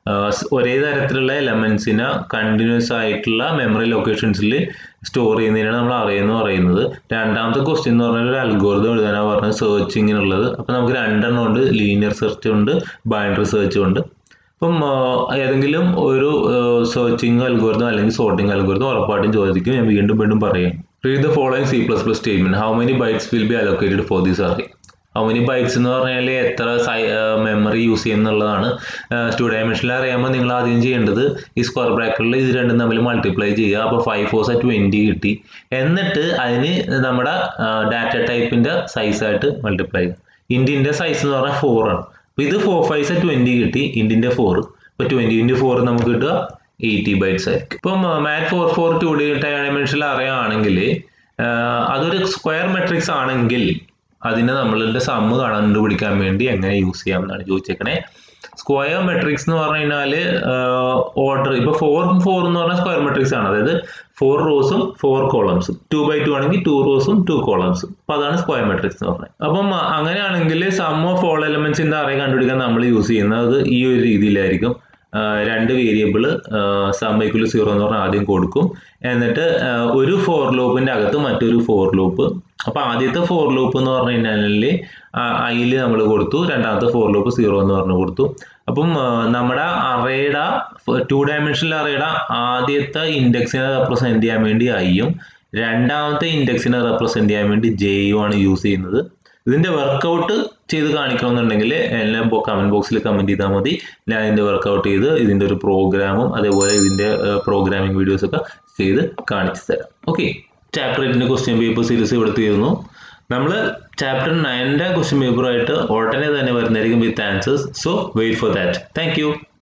ഒരേ തരത്തിലുള്ള എലമെന്റ്സിനെ കണ്ടിന്യൂസ് ആയിട്ടുള്ള മെമ്മറി ലൊക്കേഷൻസിൽ സ്റ്റോർ ചെയ്യുന്നതിനാണ് നമ്മൾ അറേ എന്ന് പറയുന്നത് രണ്ടാമത്തെ ക്വസ്റ്റ്യൻ എന്ന് പറഞ്ഞാൽ ഒരു അൽഗോരിതം എഴുതാനാണ് പറഞ്ഞത് സെർച്ചിങ്ങിനുള്ളത് അപ്പോൾ നമുക്ക് രണ്ടെണ്ണം ഉണ്ട് ലീനിയർ സെർച്ച് ഉണ്ട് ബൈൻഡറി സെർച്ചും ഉണ്ട് അപ്പം ഏതെങ്കിലും ഒരു സെർച്ചിങ് അൽഗോരിതം അല്ലെങ്കിൽ സോർട്ടിംഗ് അൽഗോരിതം ഉറപ്പായിട്ടും ചോദിക്കും ഞാൻ വീണ്ടും വീണ്ടും പറയാം read the following C plus plus statement how many bytes will be allocated for this array അവന് ബൈറ്റ്സ് എന്ന് പറഞ്ഞാൽ എത്ര മെമ്മറി യൂസ് ചെയ്യുന്നുള്ളതാണ് ടു ഡയമെൻഷനിൽ അറിയാമ്പോൾ നിങ്ങൾ ആദ്യം ചെയ്യേണ്ടത് ഈ സ്ക്വയർ ബ്രാക്കറ്റിൽ ഇത് രണ്ടും തമ്മിൽ മൾട്ടിപ്ലൈ ചെയ്യുക അപ്പോൾ ഫൈവ് ഫോർസ് ട്വൻറ്റി കിട്ടി എന്നിട്ട് അതിന് നമ്മുടെ ഡാറ്റ ടൈപ്പിൻ്റെ സൈസായിട്ട് മൾട്ടിപ്ലൈ ചെയ്യുക ഇൻഡിൻ്റെ സൈസ് എന്ന് പറഞ്ഞാൽ ഫോർ ആണ് അപ്പോൾ ഇത് ഫോർ ഫൈവ് ട്വൻറ്റി കിട്ടി ഇൻഡിൻ്റെ ഫോർ ഇപ്പോൾ ട്വൻറ്റി ഇൻറ്റു ഫോർ നമുക്ക് കിട്ടുക എയ്റ്റി ബൈറ്റ്സ് ആയിരിക്കും ഇപ്പം മാറ്റ് ഫോർ ഫോർ ടു ഡി ഡയമെൻഷനിൽ അറിയുകയാണെങ്കിൽ അതൊരു സ്ക്വയർ മെട്രിക്സ് ആണെങ്കിൽ അതിനെ നമ്മളുടെ സമ്മ് കണ്ടുപിടിക്കാൻ വേണ്ടി എങ്ങനെ യൂസ് ചെയ്യാം എന്നാണ് ചോദിച്ചേക്കണേ സ്ക്വയർ മെട്രിക്സ് എന്ന് പറഞ്ഞു കഴിഞ്ഞാൽ ഓർഡർ ഇപ്പോൾ ഫോറും ഫോർ എന്ന് പറഞ്ഞാൽ സ്ക്വയർ മെട്രിക്സ് ആണ് അതായത് ഫോർ റോസും ഫോർ കോളംസും ടു ബൈ ടു ആണെങ്കിൽ ടു റോസും ടു കോളംസും അപ്പോൾ അതാണ് സ്ക്വയർ മെട്രിക്സ് എന്ന് പറയുന്നത് അപ്പം അങ്ങനെയാണെങ്കിൽ സം ഓഫ് ഓൾ എലമെന്റ്സിന്റെ അറേ കണ്ടുപിടിക്കാൻ നമ്മൾ യൂസ് ചെയ്യുന്നത് ഈ ഒരു രീതിയിലായിരിക്കും രണ്ട് വേരിയബിൾ സം ഈക്വൽ സീറോ എന്ന് പറഞ്ഞാൽ ആദ്യം കൊടുക്കും എന്നിട്ട് ഒരു ഫോർ ലൂപ്പിന്റെ അകത്ത് മറ്റൊരു ഫോർ ലൂപ്പ് അപ്പൊ ആദ്യത്തെ ഫോർ ലൂപ്പ് എന്ന് പറഞ്ഞു കഴിഞ്ഞാൽ അതിൽ നമ്മൾ കൊടുത്തു രണ്ടാമത്തെ ഫോർ ലൂപ്പ് സീറോ എന്ന് പറഞ്ഞു കൊടുത്തു അപ്പം നമ്മുടെ അറേയുടെ ടു ഡയമെൻഷനിൽ അറേയുടെ ആദ്യത്തെ ഇൻഡെക്സിനെ റെപ്രസെന്റ് ചെയ്യാൻ വേണ്ടി ഐയും രണ്ടാമത്തെ ഇൻഡെക്സിനെ റെപ്രസെന്റ് ചെയ്യാൻ വേണ്ടി ജെയും ആണ് യൂസ് ചെയ്യുന്നത് ഇതിന്റെ വർക്കൗട്ട് ചെയ്ത് കാണിക്കണമെന്നുണ്ടെങ്കിൽ എല്ലാം കമന്റ് ബോക്സിൽ കമന്റ് ചെയ്താൽ മതി ഞാൻ ഇതിന്റെ വർക്കൗട്ട് ചെയ്ത് ഇതിന്റെ ഒരു പ്രോഗ്രാമും അതേപോലെ ഇതിന്റെ പ്രോഗ്രാമിംഗ് വീഡിയോസ് ഒക്കെ ചെയ്ത് കാണിച്ചു തരാം ഓക്കെ ചാപ്റ്റർ എയ്റ്റിന്റെ ക്വസ്റ്റ്യൻ പേപ്പർ സീരീസ് ഇവിടെ തീർന്നു നമ്മൾ ചാപ്റ്റർ നയൻ്റെ ക്വസ്റ്റ്യൻ പേപ്പറായിട്ട് ഉടനെ തന്നെ വരുന്നതായിരിക്കും with answers so wait for that thank